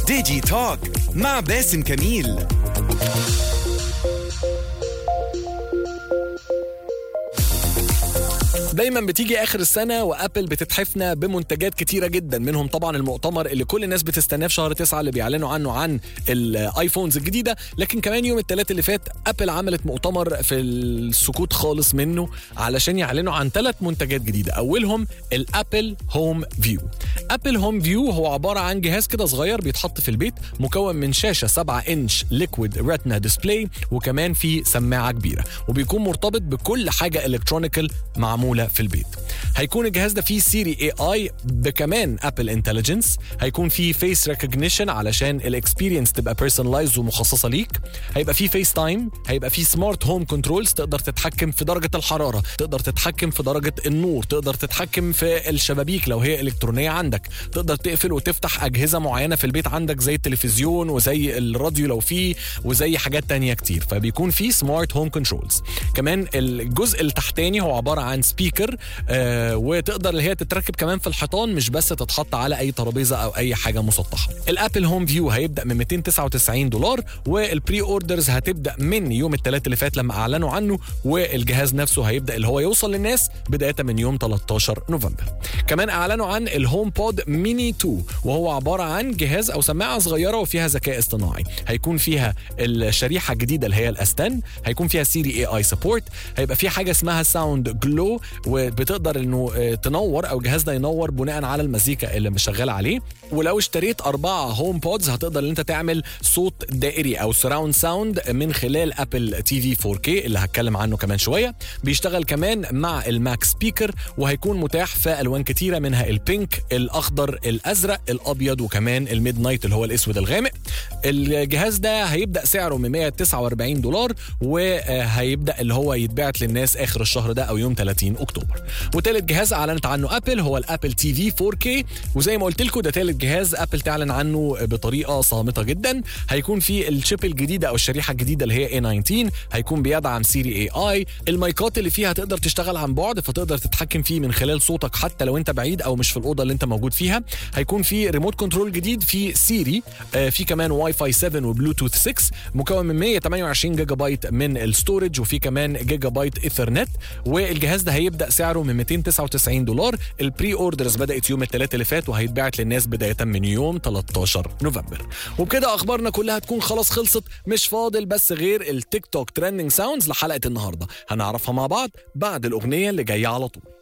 ديجي توك مع باسم كميل دايما بتيجي اخر السنه وابل بتتحفنا بمنتجات كتيره جدا منهم طبعا المؤتمر اللي كل الناس بتستناه في شهر تسعة اللي بيعلنوا عنه عن الايفونز الجديده لكن كمان يوم الثلاث اللي فات ابل عملت مؤتمر في السكوت خالص منه علشان يعلنوا عن ثلاث منتجات جديده اولهم الابل هوم فيو ابل هوم فيو هو عباره عن جهاز كده صغير بيتحط في البيت مكون من شاشه 7 انش ليكويد ريتنا ديسبلاي وكمان في سماعه كبيره وبيكون مرتبط بكل حاجه الكترونيكال معموله في البيت هيكون الجهاز ده فيه سيري اي اي بكمان ابل انتليجنس هيكون فيه فيس ريكوجنيشن علشان الاكسبيرينس تبقى بيرسونلايز ومخصصه ليك هيبقى فيه فيس تايم هيبقى فيه سمارت هوم كنترولز تقدر تتحكم في درجه الحراره تقدر تتحكم في درجه النور تقدر تتحكم في الشبابيك لو هي الكترونيه عندك تقدر تقفل وتفتح اجهزه معينه في البيت عندك زي التلفزيون وزي الراديو لو فيه وزي حاجات تانية كتير فبيكون فيه سمارت هوم كنترولز كمان الجزء التحتاني هو عباره عن سبيكر آه وتقدر اللي هي تتركب كمان في الحيطان مش بس تتحط على اي ترابيزه او اي حاجه مسطحه الابل هوم فيو هيبدا من 299 دولار والبري اوردرز هتبدا من يوم الثلاث اللي فات لما اعلنوا عنه والجهاز نفسه هيبدا اللي هو يوصل للناس بدايه من يوم 13 نوفمبر كمان اعلنوا عن الهوم بود ميني 2 وهو عباره عن جهاز او سماعه صغيره وفيها ذكاء اصطناعي هيكون فيها الشريحه الجديده اللي هي الاستن هيكون فيها سيري اي اي سبورت هيبقى في حاجه اسمها ساوند جلو وبتقدر انه تنور او الجهاز ده ينور بناء على المزيكا اللي شغال عليه ولو اشتريت أربعة هوم بودز هتقدر ان انت تعمل صوت دائري او سراوند ساوند من خلال ابل تي في 4K اللي هتكلم عنه كمان شويه بيشتغل كمان مع الماك سبيكر وهيكون متاح في الوان كتيره منها البينك الاخضر الازرق الابيض وكمان الميد نايت اللي هو الاسود الغامق الجهاز ده هيبدا سعره من 149 دولار وهيبدا اللي هو يتباعت للناس اخر الشهر ده او يوم 30 اكتوبر وتالت جهاز اعلنت عنه ابل هو الابل تي في 4K وزي ما قلت لكم ده تالت جهاز ابل تعلن عنه بطريقه صامته جدا هيكون في الشيب الجديده او الشريحه الجديده اللي هي A19 هيكون بيدعم سيري اي اي المايكات اللي فيها تقدر تشتغل عن بعد فتقدر تتحكم فيه من خلال صوتك حتى لو انت بعيد او مش في الاوضه اللي انت موجود فيها هيكون في ريموت كنترول جديد في سيري آه في كمان واي فاي 7 وبلوتوث 6 مكون من 128 جيجا بايت من الستورج وفي كمان جيجا بايت ايثرنت والجهاز ده هيبدا سعره من 299 دولار البري اوردرز بدات يوم الثلاث اللي فات وهيتباعت للناس بدايه من يوم 13 نوفمبر وبكده اخبارنا كلها تكون خلاص خلصت مش فاضل بس غير التيك توك ترending ساوندز لحلقه النهارده هنعرفها مع بعض بعد الاغنيه اللي جايه على طول